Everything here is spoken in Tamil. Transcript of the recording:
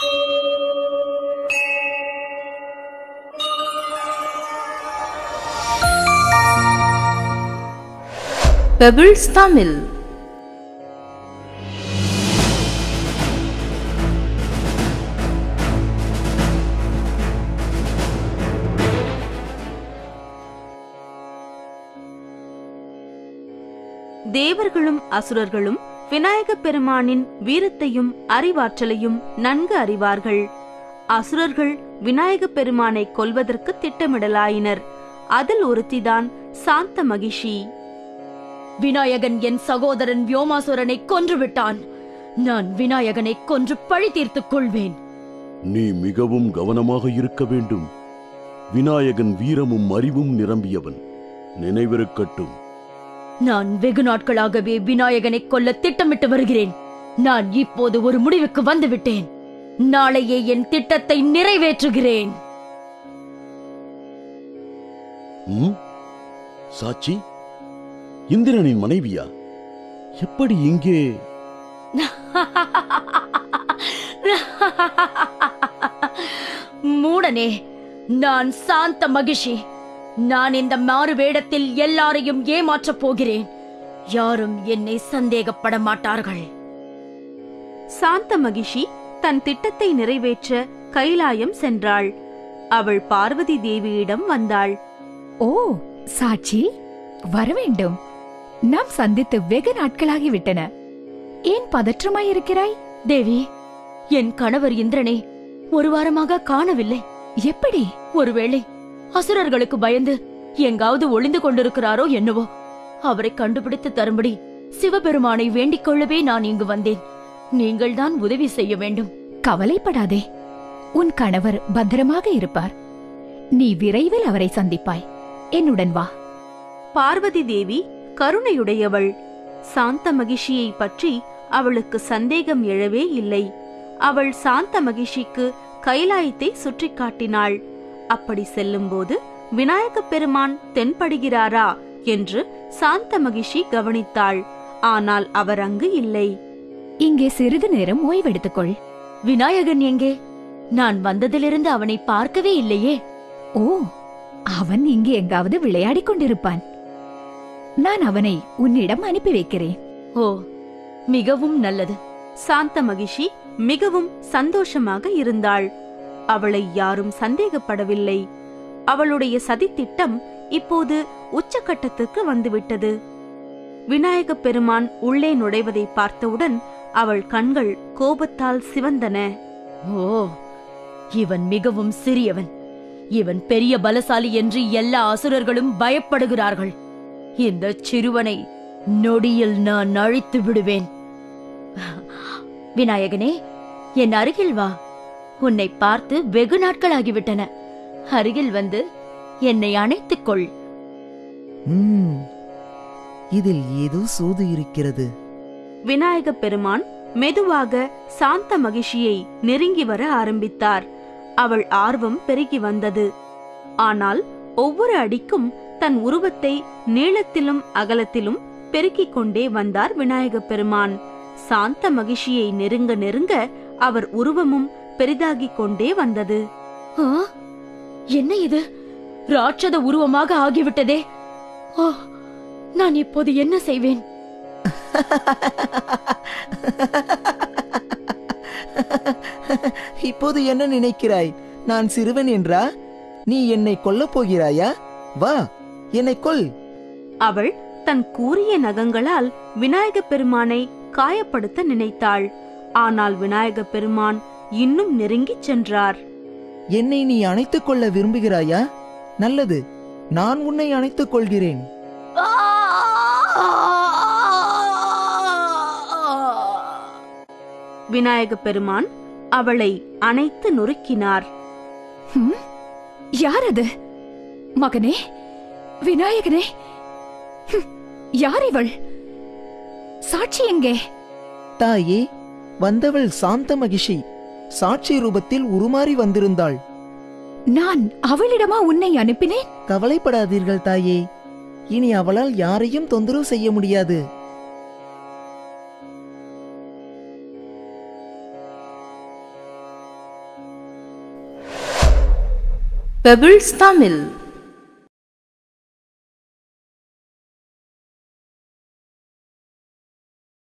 பெபிள்ஸ் தமிழ் தேவர்களும் அசுரர்களும் விநாயகப் பெருமானின் வீரத்தையும் அறிவாற்றலையும் நன்கு அறிவார்கள் அசுரர்கள் விநாயகப் பெருமானை கொல்வதற்கு திட்டமிடலாயினர் அதில் ஒருத்திதான் சாந்த மகிஷி விநாயகன் என் சகோதரன் வியோமாசுரனை கொன்று விட்டான் நான் விநாயகனை கொன்று பழி தீர்த்துக் கொள்வேன் நீ மிகவும் கவனமாக இருக்க வேண்டும் விநாயகன் வீரமும் அறிவும் நிரம்பியவன் நினைவிருக்கட்டும் நான் வெகு நாட்களாகவே விநாயகனை கொல்ல திட்டமிட்டு வருகிறேன் நான் இப்போது ஒரு முடிவுக்கு வந்துவிட்டேன் நாளையே என் திட்டத்தை நிறைவேற்றுகிறேன் ம்? சாட்சி இந்திரனின் மனைவியா எப்படி இங்கே மூடனே நான் சாந்த மகிஷி நான் இந்த மாறு வேடத்தில் எல்லாரையும் ஏமாற்றப் போகிறேன் யாரும் என்னை சந்தேகப்பட மாட்டார்கள் சாந்த மகிஷி தன் திட்டத்தை நிறைவேற்ற கைலாயம் சென்றாள் அவள் பார்வதி தேவியிடம் வந்தாள் ஓ சாட்சி வரவேண்டும் நாம் சந்தித்து வெகு நாட்களாகிவிட்டன ஏன் பதற்றமாயிருக்கிறாய் தேவி என் கணவர் இந்திரனை ஒரு வாரமாக காணவில்லை எப்படி ஒருவேளை அசுரர்களுக்கு பயந்து எங்காவது ஒளிந்து கொண்டிருக்கிறாரோ என்னவோ அவரை கண்டுபிடித்து தரும்படி சிவபெருமானை வேண்டிக் கொள்ளவே நான் இங்கு வந்தேன் நீங்கள்தான் உதவி செய்ய வேண்டும் கவலைப்படாதே உன் கணவர் பத்திரமாக இருப்பார் நீ விரைவில் அவரை சந்திப்பாய் என்னுடன் வா பார்வதி தேவி கருணையுடையவள் சாந்த மகிஷியை பற்றி அவளுக்கு சந்தேகம் எழவே இல்லை அவள் சாந்த மகிஷிக்கு கைலாயத்தை சுற்றிக் காட்டினாள் அப்படி செல்லும்போது விநாயகப் பெருமான் தென்படுகிறாரா என்று சாந்த மகிஷி கவனித்தாள் ஆனால் அவர் அங்கு இல்லை இங்கே சிறிது நேரம் ஓய்வெடுத்துக்கொள் விநாயகன் எங்கே நான் வந்ததிலிருந்து அவனை பார்க்கவே இல்லையே ஓ அவன் இங்கே எங்காவது விளையாடிக் கொண்டிருப்பான் நான் அவனை உன்னிடம் அனுப்பி வைக்கிறேன் ஓ மிகவும் நல்லது சாந்த மகிஷி மிகவும் சந்தோஷமாக இருந்தாள் அவளை யாரும் சந்தேகப்படவில்லை அவளுடைய சதித்திட்டம் இப்போது உச்சக்கட்டத்துக்கு வந்துவிட்டது விநாயகப் பெருமான் உள்ளே நுழைவதை பார்த்தவுடன் அவள் கண்கள் கோபத்தால் சிவந்தன ஓ இவன் மிகவும் சிறியவன் இவன் பெரிய பலசாலி என்று எல்லா அசுரர்களும் பயப்படுகிறார்கள் இந்த சிறுவனை நொடியில் நான் அழித்து விடுவேன் விநாயகனே என் அருகில் வா உன்னை பார்த்து வெகு நாட்களாகிவிட்டன அருகில் வந்து என்னை அணைத்துக் கொள் ம் இதில் ஏதோ சூது இருக்கிறது விநாயகப் பெருமான் மெதுவாக சாந்த மகிஷியை நெருங்கி வர ஆரம்பித்தார் அவள் ஆர்வம் பெருகி வந்தது ஆனால் ஒவ்வொரு அடிக்கும் தன் உருவத்தை நீளத்திலும் அகலத்திலும் பெருக்கிக் கொண்டே வந்தார் விநாயகப் பெருமான் சாந்த மகிஷியை நெருங்க நெருங்க அவர் உருவமும் பெரிதாகிக் கொண்டே வந்தது ஆ? என்ன இது ராட்சத உருவமாக ஆகிவிட்டதே ஓ நான் இப்போது என்ன செய்வேன் இப்போது என்ன நினைக்கிறாய் நான் சிறுவன் என்றா நீ என்னை கொல்லப் போகிறாயா வா என்னை கொல் அவள் தன் கூரிய நகங்களால் விநாயகப் பெருமானை காயப்படுத்த நினைத்தாள் ஆனால் விநாயகப் பெருமான் இன்னும் நெருங்கிச் சென்றார் என்னை நீ அணைத்துக் கொள்ள விரும்புகிறாயா நல்லது நான் உன்னை அணைத்துக் கொள்கிறேன் விநாயகப் பெருமான் அவளை அணைத்து நொறுக்கினார் ஹம்? யார் அது மகனே விநாயகனே ஹம், யார் இவள் சாட்சி எங்கே தாயே வந்தவள் சாந்த மகிஷி சாட்சி ரூபத்தில் உருமாறி வந்திருந்தாள் நான் அவளிடமா உன்னை அனுப்பினேன் கவலைப்படாதீர்கள் தாயே இனி அவளால் யாரையும் தொந்தரவு செய்ய முடியாது பெபிள்ஸ் தமிழ்